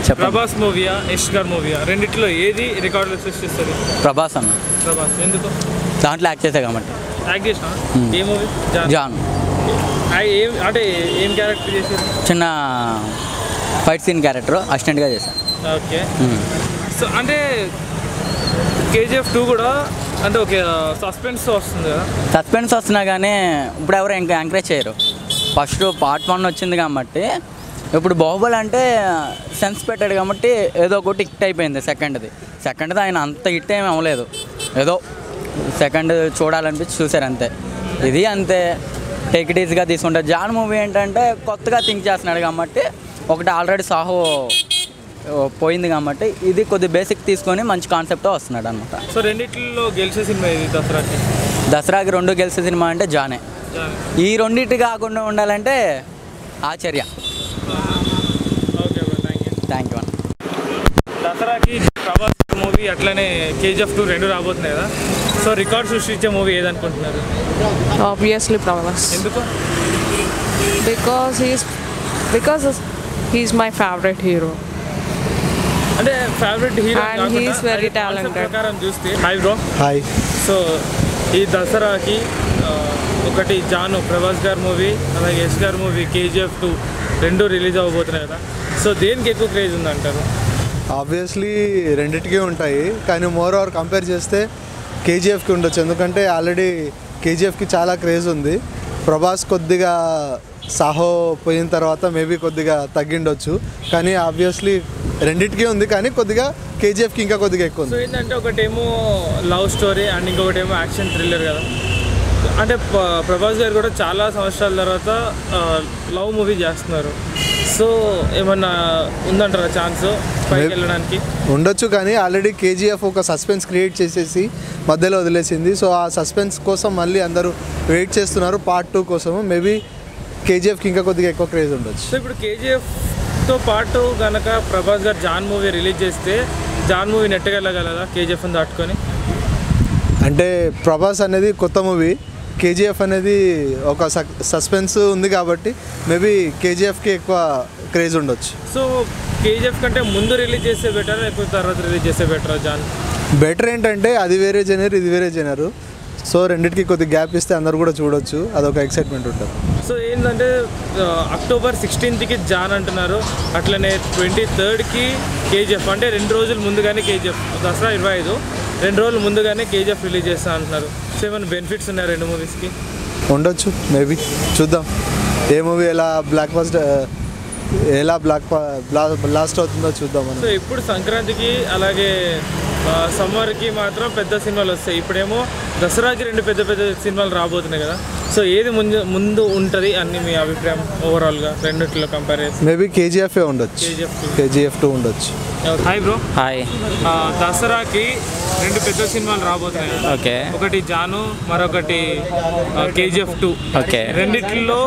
చెప్పండి ప్రభాస్ మూవీయా యష్ గార్ మూవీయా రెండిట్లో ఏది రికార్డులు సృష్టిస్తుంది ప్రభాస్ అన్న ప్రభాస్ ఎందుకు దాంట్లో యాక్ట్ చేసా కాబట్టి యాక్ట్ చేసిన ఏ మూవీ జాన్ ఏం అంటే ఏం క్యారెక్టర్ చేశారు చిన్న ఫైట్ సీన్ క్యారెక్టర్ అసిస్టెంట్గా చేశాను ఓకే సో అంటే కేజీఎఫ్ టూ కూడా అంటే ఓకే సస్పెన్స్ వస్తుంది కదా సస్పెన్స్ వస్తున్నా కానీ ఇప్పుడు ఎవరు ఇంకా ఎంకరేజ్ చేయరు ఫస్ట్ పార్ట్ వన్ వచ్చింది కాబట్టి ఇప్పుడు బాహుబలి అంటే సెన్స్ పెట్టాడు కాబట్టి ఏదో ఒకటి హిట్ అయిపోయింది సెకండ్ది సెకండ్ది ఆయన అంత హిట్ ఏమి అవ్వలేదు ఏదో సెకండ్ చూడాలనిపించి చూసారు అంతే ఇది అంతే టేక్ ఇట్ ఈజీగా తీసుకుంటారు జాన్ మూవీ ఏంటంటే కొత్తగా థింక్ చేస్తున్నాడు కాబట్టి ఒకటి ఆల్రెడీ సాహో ఓ, పోయింది కాబట్టి ఇది కొద్ది బేసిక్ తీసుకొని మంచి కాన్సెప్ట్తో వస్తున్నాడు అనమాట సో రెండిట్లో గెలిచే సినిమా ఇది దసరాకి దసరాకి రెండు గెలిచే సినిమా అంటే జానే ఈ రెండింటి కాకుండా ఉండాలంటే ఆశ్చర్య okay thank you thank you అన్న దసరాకి ప్రభాస్ మూవీ అట్లనే కేజీఎఫ్ టూ రెండు రాబోతున్నాయి కదా సో రికార్డ్ సృష్టించే మూవీ ఏదనుకుంటున్నారు Obviously, Pravas. ఎందుకు Because he's because he's my favorite hero. అంటే favourite hero And he is very talented. ప్రకారం చూస్తే హాయ్ బ్రో హాయ్ సో ఈ దసరాకి ఆ, ఒకటి జాను ప్రభాస్ గారి మూవీ అలాగే యశ్ గారి మూవీ కేజీఎఫ్ టూ రెండు రిలీజ్ అవ్వబోతున్నాయి కదా సో దేనికి ఎక్కువ క్రేజ్ ఉందంటారు ఆబ్వియస్లీ రెండిటికి ఉంటాయి కానీ మోర్ ఓవర్ కంపేర్ చేస్తే కేజీఎఫ్కి ఉండొచ్చు ఎందుకంటే ఆల్రెడీ కేజీఎఫ్కి చాలా క్రేజ్ ఉంది ప్రభాస్ కొద్దిగా సాహో పోయిన తర్వాత మేబీ కొద్దిగా తగ్గిండొచ్చు కానీ ఆబ్వియస్లీ రెండిటికి ఉంది కానీ కొద్దిగా కేజీఎఫ్కి ఇంకా కొద్దిగా ఎక్కువ సో ఉంది ఏంటంటే ఒకటేమో లవ్ స్టోరీ అండ్ ఇంకొకటేమో యాక్షన్ థ్రిల్లర్ కదా అంటే ప- ప్రభాస్ గారు కూడా చాలా సంవత్సరాల తర్వాత లవ్ మూవీ చేస్తున్నారు సో ఏమన్నా ఉందంటారా ఛాన్స్ పైకి Maybe. వెళ్ళడానికి ఉండొచ్చు కానీ ఆల్రెడీ కేజీఎఫ్ ఒక సస్పెన్స్ క్రియేట్ చేసేసి మధ్యలో వదిలేసింది సో ఆ సస్పెన్స్ కోసం మళ్ళీ అందరూ వెయిట్ చేస్తున్నారు పార్ట్ టూ కోసం మేబీ కేజీఎఫ్కి ఇంకా కొద్దిగా ఎక్కువ క్రేజ్ ఉండొచ్చు సో ఇప్పుడు కేజీఎఫ్తో పాటు కనుక ప్రభాస్ గారు జాన్ మూవీ రిలీజ్ చేస్తే జాన్ మూవీ నెట్టగలగలదా కేజీఎఫ్ని దాటుకొని అంటే ప్రభాస్ అనేది కొత్త మూవీ కేజీఎఫ్ అనేది ఒక సస్పెన్స్ ఉంది కాబట్టి మేబీ కేజీఎఫ్కి ఎక్కువ క్రేజ్ ఉండొచ్చు సో కేజీఎఫ్ కంటే ముందు రిలీజ్ చేస్తే బెటర్ లేకపోతే తర్వాత రిలీజ్ చేస్తే బెటర్ జాన్ బెటర్ ఏంటంటే అది వేరే జనర్ ఇది వేరే జనరు సో రెండింటికి కొద్దిగా గ్యాప్ ఇస్తే అందరు కూడా చూడొచ్చు అదొక ఎక్సైట్మెంట్ ఉంటుంది సో ఏంటంటే ఆ, అక్టోబర్ సిక్స్టీన్త్కి జాన్ అంటున్నారు అట్లనే ట్వంటీ థర్డ్కి కేజీఎఫ్ అంటే రెండు రోజుల ముందుగానే కేజీఎఫ్ దసరా ఇరవై ఐదు రెండు రోజుల ముందుగానే కేజీఎఫ్ రిలీజ్ చేస్తా అంటున్నారు సో ఏమైనా బెనిఫిట్స్ ఉన్నాయి రెండు మూవీస్కి ఉండొచ్చు మేబీ చూద్దాం ఏ మూవీ ఎలా బ్లాక్ బస్ట్ ఎలా బ్లాక్ బ్లాస్ట్ అవుతుందో చూద్దాం సో మనం ఇప్పుడు సంక్రాంతికి అలాగే ఆ, సమ్మర్కి మాత్రం పెద్ద సినిమాలు వస్తాయి ఇప్పుడేమో దసరాకి రెండు పెద్ద పెద్ద సినిమాలు రాబోతున్నాయి కదా సో ఏది ముందు ముందు ఉంటుంది అన్ని మీ అభిప్రాయం ఓవరాల్గా రెండిట్లో కంపేర్ చేసి మేబీ కేజీఎఫే ఉండొచ్చు కేజీఎఫ్ కేజీఎఫ్ టూ ఉండొచ్చు హాయ్ బ్రో హాయ్ ఆ, దసరాకి రెండు పెద్ద సినిమాలు రాబోతున్నాయి ఓకే ఒకటి జాను మరొకటి కేజీఎఫ్ టూ ఓకే రెండిట్లో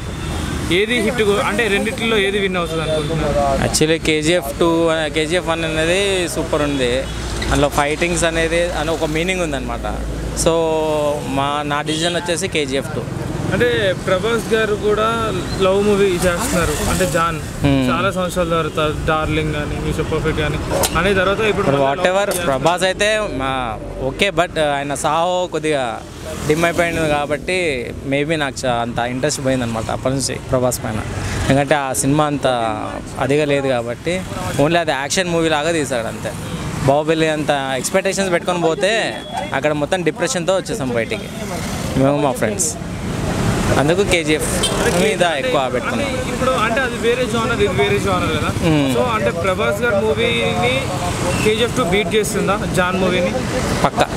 ఏది హిట్ అంటే రెండిట్లో ఏది విన్ అవుతుంది అనుకుంటున్నారు actually KGF two KGF one అనేది సూపర్ ఉంది అందులో ఫైటింగ్స్ అనేది అని ఒక మీనింగ్ ఉందన్నమాట సో మా నా డిసిజన్ వచ్చేసి కేజీఎఫ్ టూ అంటే ప్రభాస్ గారు కూడా లవ్ మూవీ చేస్తున్నారు అంటే జాన్ చాలా సంవత్సరాల తర్వాత డార్లింగ్ కానీ మిస్టర్ పర్ఫెక్ట్ కానీ అనే తర్వాత ఇప్పుడు ఇప్పుడు మళ్ళీ వాట్ love ఎవర్ చేస్తున్నారు. ప్రభాస్ అయితే ఓకే బట్ ఆయన సాహో కొద్దిగా డిమ్ అయిపోయింది కాబట్టి మేబీ నాకు చా- అంత ఇంట్రెస్ట్ పోయిందనమాట అప్పటి నుంచి ప్రభాస్ పైన ఎందుకంటే ఆ సినిమా అంత అదిగా లేదు కాబట్టి ఓన్లీ అది యాక్షన్ మూవీ లాగా తీసాడు అంతే బాహుబలి అంత ఎక్స్పెక్టేషన్స్ పెట్టుకొని పోతే అక్కడ మొత్తం డిప్రెషన్తో వచ్చేసాం బయటికి మేము మా ఫ్రెండ్స్ అందుకు కేజీఎఫ్ మీద ఎక్కువ పెట్టుకున్నాం అంటే ఇప్పుడు అంటే అది వేరే జోనర్ ఇది వేరే జోనర్ కదా సో అంటే ప్రభాస్ గారి మూవీని కేజీఎఫ్ టూ బీట్ చేస్తుందా జాన్ మూవీని పక్కా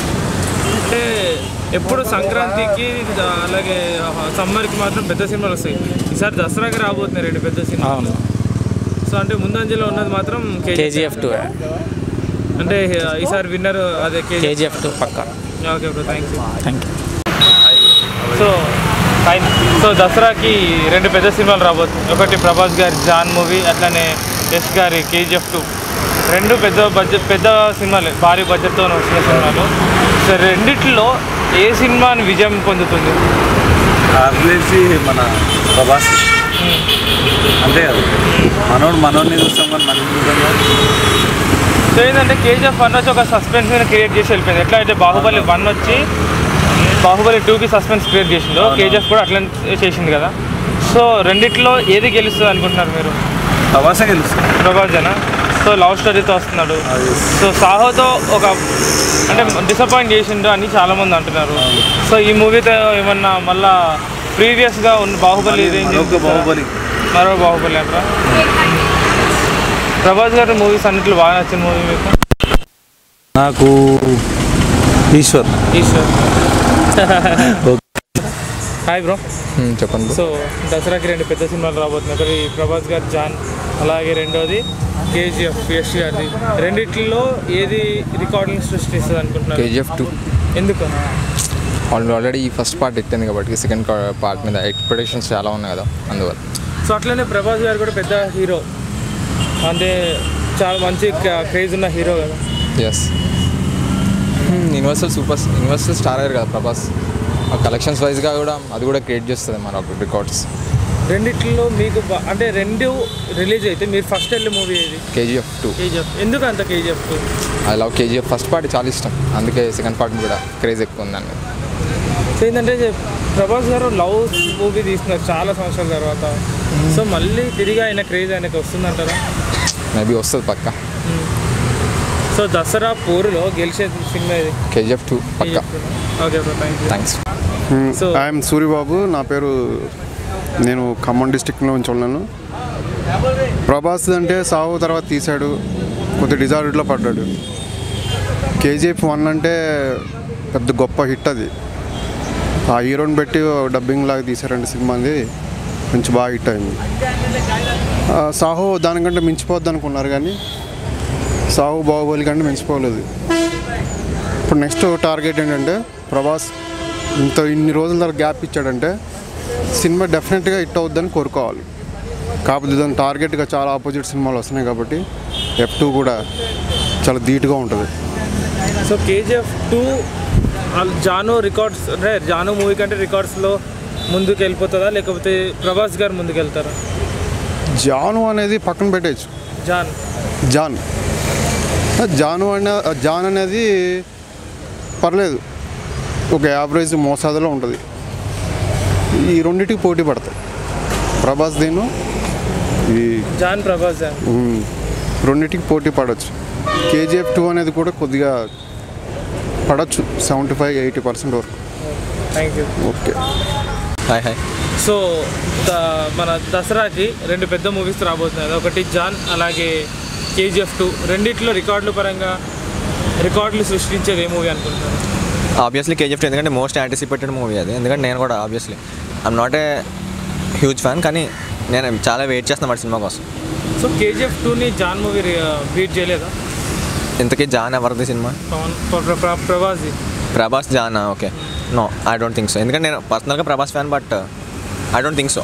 అంటే ఎప్పుడు సంక్రాంతికి ఆ, అలాగే సమ్మర్కి మాత్రం పెద్ద సినిమాలు వస్తాయి ఈసారి దసరాకి రాబోతున్నాయి రెండు పెద్ద సినిమాలు అవును సో అంటే ముందంజలో ఉన్నది మాత్రం కేజీఎఫ్ టూ అంటే ఆ, ఈసారి విన్నర్ అదే కేజీ కేజీఎఫ్ టూ పక్కా okay bro thank you thank you so fine so దసరాకి రెండు పెద్ద సినిమాలు రాబోతుంది ఒకటి ప్రభాస్ గారి జాన్ మూవీ అట్లనే యశ్ గారి కేజీఎఫ్ టూ రెండు పెద్ద బడ్జెట్ పెద్ద సినిమాలు భారీ బడ్జెట్తో వస్తున్న సినిమాలు సో రెండిట్లో ఏ సినిమాని విజయం పొందుతుంది నాకు తెలిసి మన ప్రభాస్ అంతే కదా మనోడు మనోడిని చూస్తాం కానీ మనం చూద్దాం కదా. సో ఏంటంటే కేజీఎఫ్ వన్ వచ్చి ఒక సస్పెన్స్ క్రియేట్ చేసి వెళ్ళిపోయింది ఎట్లా అయితే బాహుబలి వన్ వచ్చి బాహుబలి టూకి సస్పెన్స్ క్రియేట్ చేసిందో కేజీఎఫ్ కూడా అట్లా చేసింది కదా సో రెండిట్లో ఏది గెలుస్తుంది అనుకుంటున్నారు మీరు ప్రభాసే గెలుస్తుంది ప్రభాస్ జన సో లవ్ స్టోరీతో వస్తున్నాడు సో సాహోతో ఒక అంటే డిసప్పాయింట్ చేసిండు అని చాలా మంది అంటున్నారు సో ఈ మూవీతో ఏమన్నా మళ్ళా ప్రీవియస్గా ఉన్న బాహుబలి రేంజ్ మరొక బాహుబలి మరో బాహుబలి అంటారా ప్రభాస్ గారి మూవీస్ అన్నిట్లో బాగా నచ్చిన మూవీ మీకు నాకు ఈశ్వర్ ఈశ్వర్ హాయ్ బ్రో చెప్పండి సో దసరాకి రెండు పెద్ద సినిమాలు రాబోతున్నాయి ఒకటి ప్రభాస్ గారి జాన్ అలాగే రెండోది కేజీఎఫ్ యష్ గారిది రెండిట్లో ఏది రికార్డింగ్ సృష్టిస్తుంది అనుకుంటున్నారు కేజీఎఫ్ టూ ఎందుకు ఆల్రెడీ ఈ ఫస్ట్ పార్ట్ ఎక్కింది కాబట్టి సెకండ్ పార్ట్ మీద ఎక్స్పెక్టేషన్స్ చాలా ఉన్నాయి కదా అందువల్ల సో అట్లనే ప్రభాస్ గారు కూడా పెద్ద హీరో అంటే చాలా మంచి క్రేజ్ ఉన్న హీరో కదా yes universal super universal star అయ్యారు కదా ప్రభాస్ ఆ కలెక్షన్స్ వైజ్గా కూడా అది కూడా క్రియేట్ చేస్తుంది మన రికార్డ్స్ రెండిట్లో మీకు బా- అంటే రెండు రిలీజ్ అయితే మీరు ఫస్ట్ వెళ్ళే మూవీ ఏది కేజీఎఫ్ టూ కేజీఎఫ్ ఎందుకు అంత KGF I love KGF first part చాలా ఇష్టం అందుకే సెకండ్ పార్ట్ కూడా క్రేజ్ ఎక్కువ ఉంది దాని మీద సో ఏంటంటే ప్రభాస్ గారు లవ్ మూవీ తీస్తున్నారు చాలా సంవత్సరాల తర్వాత సో మళ్ళీ తిరిగి ఆయన క్రేజ్ ఆయనకి వస్తుందంటారా మేబీ వస్తుంది పక్క సో దసరా పోరులో గెలిచే సినిమా ఇది కేజీఎఫ్ టూ పక్క okay bro thank you thanks so I'm Suribabu నా పేరు నేను ఖమ్మం డిస్టిక్లో నుంచి ఉన్నాను ప్రభాస్ అంటే సావు తర్వాత తీశాడు కొద్ది డిజార్డెడ్లో పడ్డాడు కేజీఎఫ్ వన్ అంటే పెద్ద గొప్ప హిట్ అది ఆ హీరోని పెట్టి డబ్బింగ్ లాగా తీశారంటే సినిమాది మంచి బాగా హిట్ అయింది ఆ, సాహో దానికంటే మించిపోద్ది అనుకున్నారు కానీ సాహు బాహుబలి కంటే మించిపోలేదు ఇప్పుడు నెక్స్ట్ టార్గెట్ ఏంటంటే ప్రభాస్ ఇంత ఇన్ని రోజుల తర్వాత గ్యాప్ ఇచ్చాడంటే సినిమా డెఫినెట్గా హిట్ అవుద్దని కోరుకోవాలి కాకపోతే దాని టార్గెట్గా చాలా ఆపోజిట్ సినిమాలు వస్తున్నాయి కాబట్టి ఎఫ్ టూ కూడా చాలా ధీటుగా ఉంటుంది so KGF two Jaan records అంటే జాను మూవీ కంటే రికార్డ్స్లో ముందుకు వెళ్ళిపోతుందా లేకపోతే ప్రభాస్ గారు ముందుకు వెళ్తారా జాను అనేది పక్కన పెట్టేయచ్చు జాన్ జాన్ ఆ జాను అనే ఆ జాన్ అనేది పర్లేదు ఒక యావరేజ్ మోసాదలో ఉంటుంది ఈ రెండింటికి పోటీ పడతాయి ప్రభాస్ దీను ఈ జాన్ ప్రభాస్ జాన్ ఉమ్, రెండింటికి పోటీ పడవచ్చు కేజీఎఫ్ టూ అనేది కూడా కొద్దిగా పడవచ్చు సెవెంటీ ఫైవ్ ఎయిటీ పర్సెంట్ వరకు thank you okay hi hi so ద- మన దసరాకి రెండు పెద్ద మూవీస్ రాబోతున్నాయి ఒకటి జాన్ అలాగే కేజీఎఫ్ టూ రెండిట్లో రికార్డుల పరంగా రికార్డులు సృష్టించేది ఏ మూవీ అనుకుంటున్నారు ఆబ్వియస్లీ కేజీఎఫ్ ఎందుకంటే మోస్ట్ యాంటిసిపేటెడ్ మూవీ అది ఎందుకంటే నేను కూడా obviously I'm not a huge fan కానీ నేను చాలా వెయిట్ చేస్తున్నాను సినిమా కోసం సో కేజీఎఫ్ టూని జాన్ మూవీ బీట్ చేయలేదా ఇంతకీ జాన్ ఎవరిది సినిమా పవన్ ప్ర- ప్ర- ప్రభాస్ది Prabhas Jaan okay no I don't think so ఎందుకంటే నేను పర్సనల్గా Prabhas fan but I don't think so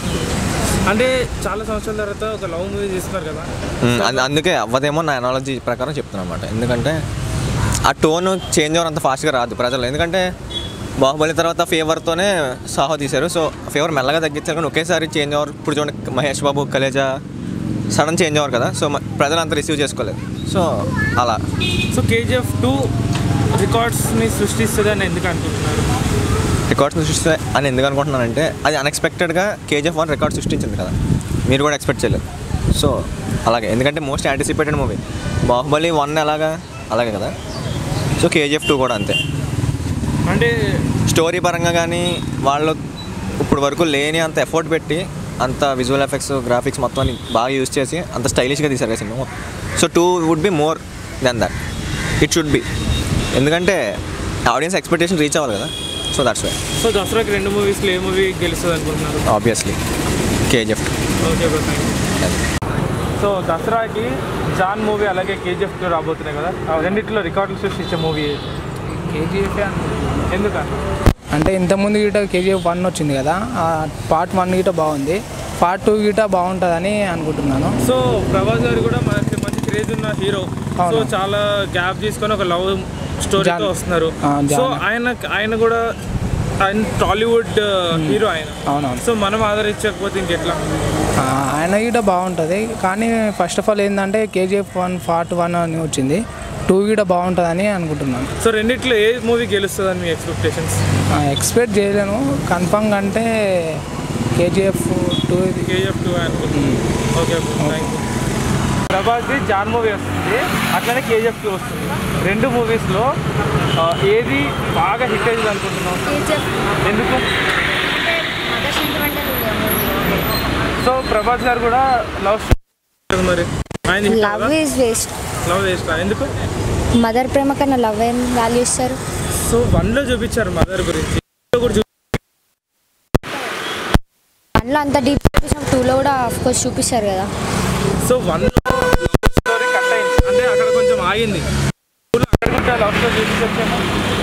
అంటే చాలా సంవత్సరాల తర్వాత ఒక లవ్ మూవీ చేస్తున్నారు కదా అందుకే అవ్వదేమో నా ఎనాలజీ ప్రకారం చెప్తున్నాను అనమాట ఎందుకంటే ఆ టోన్ చేంజ్ అవ్వడం అంత ఫాస్ట్గా రాదు ప్రజలు ఎందుకంటే బాహుబలి తర్వాత ఫేవర్తోనే సాహో తీశారు సో ఫేవర్ మెల్లగా తగ్గించారు కానీ ఒకేసారి చేంజ్ అవ్వరు ఇప్పుడు చూడండి మహేష్ బాబు కలేజా సడన్ చేంజ్ అవ్వరు కదా సో మ- ప్రజలు అంత రిసీవ్ చేసుకోలేదు సో అలా సో కేజీఎఫ్ టూ రికార్డ్స్ని సృష్టిస్తుంది అని ఎందుకు అనుకుంటున్నారు రికార్డ్స్ సృష్టిస్తే అని ఎందుకు అనుకుంటున్నానంటే అది అన్ఎక్స్పెక్టెడ్గా కేజీఎఫ్ వన్ రికార్డ్ సృష్టించింది కదా మీరు కూడా ఎక్స్పెక్ట్ చేయలేదు సో అలాగే ఎందుకంటే most anticipated movie Baahubali one ఎలాగా అలాగే కదా సో కేజీఎఫ్ టూ కూడా అంతే అంటే స్టోరీ పరంగా కానీ వాళ్ళు ఇప్పుడు వరకు లేని అంత ఎఫర్ట్ పెట్టి అంత విజువల్ ఎఫెక్ట్స్ గ్రాఫిక్స్ మొత్తం బాగా యూజ్ చేసి అంత స్టైలిష్గా తీశారు కదా సినిమా so two would be more then that it should be ఎందుకంటే ఆడియన్స్ ఎక్స్పెక్టేషన్ రీచ్ అవ్వాలి కదా సో దట్స్ వై సో దసరాకి రెండు మూవీస్లో ఏ మూవీ గెలుస్తుంది అనుకుంటున్నారు obviously KGF okay bro thank so దసరాకి జాన్ మూవీ అలాగే కేజీఎఫ్ టూ రాబోతున్నాయి కదా ఆ రెండిట్లో రికార్డులు సృష్టించే మూవీ కేజీఎఫ్ ఎందుకని అంటే ఇంతకుముందు గిట కేజీఎఫ్ వన్ వచ్చింది కదా ఆ పార్ట్ వన్ గిట బాగుంది పార్ట్ టూ గిట బాగుంటుందని అనుకుంటున్నాను సో ప్రభాస్ గారు కూడా మనకి మంచి క్రేజ్ ఉన్న హీరో సో అవును. చాలా గ్యాప్ తీసుకొని ఒక లవ్ స్టోరీతో జాన్. వస్తున్నారు ఆ, జాన్. సో ఆయన ఆయన కూడా ఆయన టాలీవుడ్ హీరో ఆయన అవునవును సో మనం ఆదరించకపోతే ఇంకెట్లా ఆ, ఆయన గిట బాగుంటుంది కానీ ఫస్ట్ ఆఫ్ ఆల్ ఏంటంటే కేజీఎఫ్ వన్ పార్ట్ వన్ అని వచ్చింది టూ గిట బాగుంటుందని అనుకుంటున్నాను సో రెండిట్లో ఏ మూవీ గెలుస్తుందని మీ ఎక్స్పెక్టేషన్స్ ఎక్స్పెక్ట్ చేయలేను కన్ఫామ్గా అంటే కేజీఎఫ్ టూ కేజీఎఫ్ టూ అనుకుంటున్నాను ఓకే థ్యాంక్ యూ ప్రభాస్ది జాన్ మూవీ వస్తుంది అట్లనే కేజీఎఫ్ టూ వస్తుంది రెండు మూవీస్లో ఏది బాగా హిట్ అయ్యింది అనుకుంటున్నాం ఎందుకు సో ప్రభాస్ గారు కూడా లవ్ మరి ఆయన లవ్ ఈజ్ వేస్ట్ లవ్ చేస్తా ఎందుకు మదర్ ప్రేమ కన్నా లవ్ ఏం వాల్యూ ఇస్తారు సో వన్లో చూపించారు మదర్ గురించి Two లో కూడా చూపి- అందులో అంత డీప్ చూపించిన టూలో కూడా ఆఫ్ కోర్స్ చూపిస్తారు కదా సో వన్ స్టోరీ కట్ అయింది అంటే అక్కడ కొంచెం ఆగింది Two లో అక్కడ కూడా లవ్ స్టోరీ చూపించొచ్చాము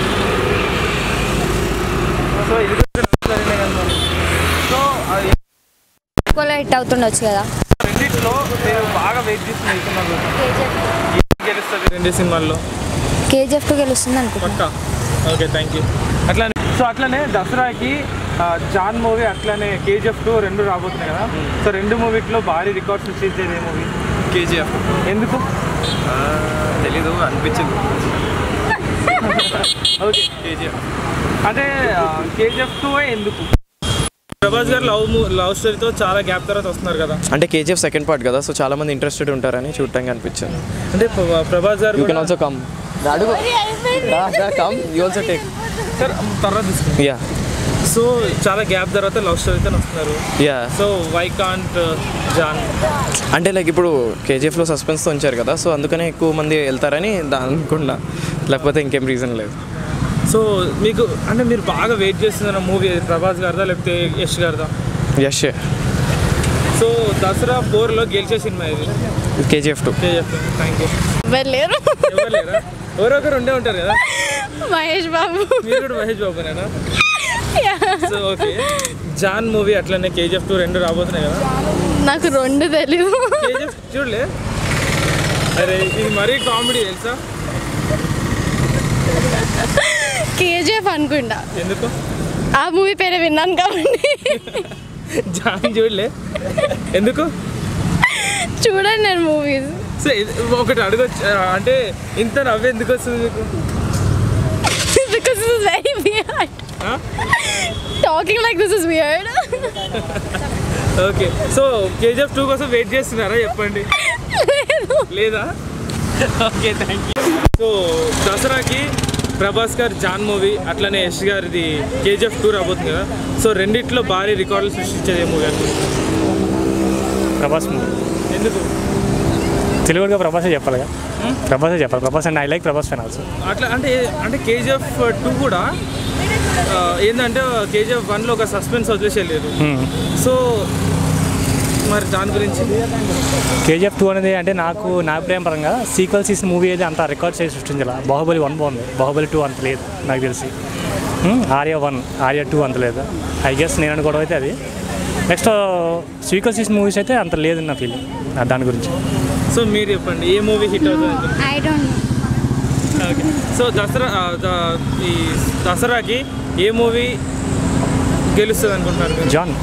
సో ఇది కూడా లవ్ స్టోరీనే కదా మరి. సో అది ఎక్కువ హిట్ అవుతుండొచ్చు కదా రెండిట్లో నేను బాగా వెయిట్ చేసి వెళ్తున్నాను ఏం గెలుస్తుంది రెండు సినిమాల్లో కేజీఎఫ్ టూ గెలుస్తుంది అనుకుంటున్నాను పక్కా ఓకే థ్యాంక్ యూ అట్లానే సో అట్లనే దసరాకి ఆ, జాన్ మూవీ అట్లనే కేజీఎఫ్ టూ రెండు రాబోతున్నాయి కదా సో రెండు మూవీట్లో భారీ రికార్డ్స్ సృష్టించేది ఏ మూవీ కేజీఎఫ్ ఎందుకు తెలీదు అనిపించింది ఓకే కేజీఎఫ్ అంటే కేజీఎఫ్ టూ ఎందుకు ప్రభాస్ గారు లవ్ లవ్ స్టోరీతో చాలా గ్యాప్ తర్వాత వస్తున్నారు కదా అంటే కేజీఎఫ్ సెకండ్ పార్ట్ కదా సో చాలా మంది ఇంట్రెస్టెడ్ ఉంటారని చూడటానికి అనిపించింది అంటే ప్ర- ప్రభాస్ గారు you can also come come you also take sir తర్వాత తీసుకుంటాం యా సో చాలా గ్యాప్ తర్వాత లవ్ స్టోరీతో వస్తున్నారు yeah so why can't Jaan అంటే లైక్ ఇప్పుడు కేజీఎఫ్లో సస్పెన్స్తో ఉంచారు కదా సో అందుకనే ఎక్కువ మంది వెళ్తారని దా- అనుకున్నా లేకపోతే ఇంకేం రీజన్ లేదు సో మీకు అంటే మీరు బాగా వెయిట్ చేస్తున్న మూవీ ప్రభాస్ గారిదా లేకపోతే యష్ గారిదా యష్ సో దసరా ఫోర్లో గెలిచే సినిమా ఇది KGF two KGF thank you వెళ్ళారు ఎవరు లేరా ఎవరో ఒకరు ఉండే ఉంటారు కదా మహేష్ బాబు మీరు కూడా మహేష్ బాబునేనా సో ఓకే జాన్ మూవీ అట్లనే కేజీఎఫ్ టూ రెండు రాబోతున్నాయి కదా నాకు రెండు తెలీదు కేజీఎఫ్ చూడలే అరే ఇది మరీ కామెడీ తెలుసా కేజీఎఫ్ అనుకుంటా ఎందుకు ఆ మూవీ పేరే విన్నాను కాబట్టి జాన్ చూడలే ఎందుకు చూడండి నేను మూవీస్ సో ఇది ఒకటి అడగొచ్చు అంటే ఇంత నవ్వు ఎందుకు వస్తుంది మీకు because this is very weird talking like this is weird okay so KGF two కోసం వెయిట్ చేస్తున్నారా చెప్పండి లేదా ఓకే థ్యాంక్ యూ సో దసరాకి ప్రభాస్ గారు జాన్ మూవీ అట్లనే యష్ గారిది కేజీఎఫ్ టూ రాబోతుంది కదా సో రెండిట్లో భారీ రికార్డులు సృష్టించేది ఏ మూవీ అనుకుంటున్నారు ప్రభాస్ మూవీ ఎందుకు తెలుగుగా ప్రభాసే చెప్పాలిగా ప్రభాసే చెప్పాలి Prabhas and I like Prabhas fan also అట్లా అంటే అంటే కేజీఎఫ్ టూ కూడా ఆ, ఏంటంటే కేజీఎఫ్ వన్లో ఒక సస్పెన్స్ వదిలేసేయలేదు సో మరి దాని గురించి కేజీఎఫ్ టూ అనేది అంటే నాకు నా అభిప్రాయం పరంగా సీక్వెల్ సీసన్ మూవీ అయితే అంత రికార్డ్ చేసి సృష్టించాల బాహుబలి వన్ బాగుంది బాహుబలి టూ అంత లేదు నాకు తెలిసి హ్మ్, ఆర్య వన్ ఆర్య టూ అంత లేదు ఐ గెస్ నేను అనుకోవడం అయితే అది నెక్స్ట్ సీక్వెల్ సీసన్ మూవీస్ అయితే అంత లేదు నా ఫీలింగ్ దాని గురించి సో మీరు చెప్పండి ఏ మూవీ హిట్ అవుతుంది I don't okay so Dasara ఆ, ద- ఈ దసరాకి ఏ మూవీ గెలుస్తుంది అనుకుంటున్నారు మీరు? Jaan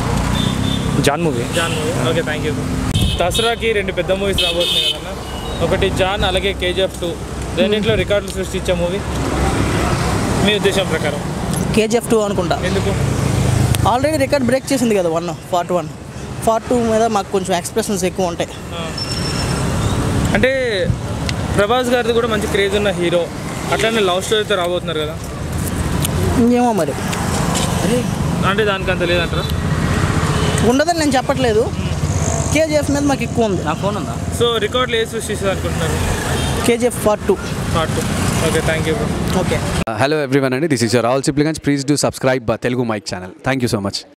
Jaan movie Jaan movie okay thank you దసరాకి రెండు పెద్ద మూవీస్ రాబోతున్నాయి కదన్నా ఒకటి జాన్ అలాగే కేజీఎఫ్ టూ రెండింటిలో రికార్డులు సృష్టించే మూవీ మీ ఉద్దేశం ప్రకారం కేజీఎఫ్ టూ అనుకుంటా ఎందుకు ఆల్రెడీ రికార్డ్ బ్రేక్ చేసింది కదా one part one part two మీద మాకు కొంచెం ఎక్స్ప్రెషన్స్ ఎక్కువ ఉంటాయి అంటే ప్రభాస్ గారిది కూడా మంచి క్రేజ్ ఉన్న హీరో అట్లానే లవ్ స్టోరీతో రాబోతున్నారు కదా ఏమో మరి అంటే దానికి అంత లేదంటారా ఉండదని నేను చెప్పట్లేదు కేజీఎఫ్ మీద మాకు ఎక్కువ ఉంది నా ఫోన్ ఉందా సో రికార్డులు ఏ సృష్టిస్తుంది అనుకుంటున్నారు KGF part two part two okay thank you okay hello everyone అండి దిస్ ఇస్ యువర్ ఆల్ సిప్లిగన్స్ please do subscribe Telugu mic channel thank you so much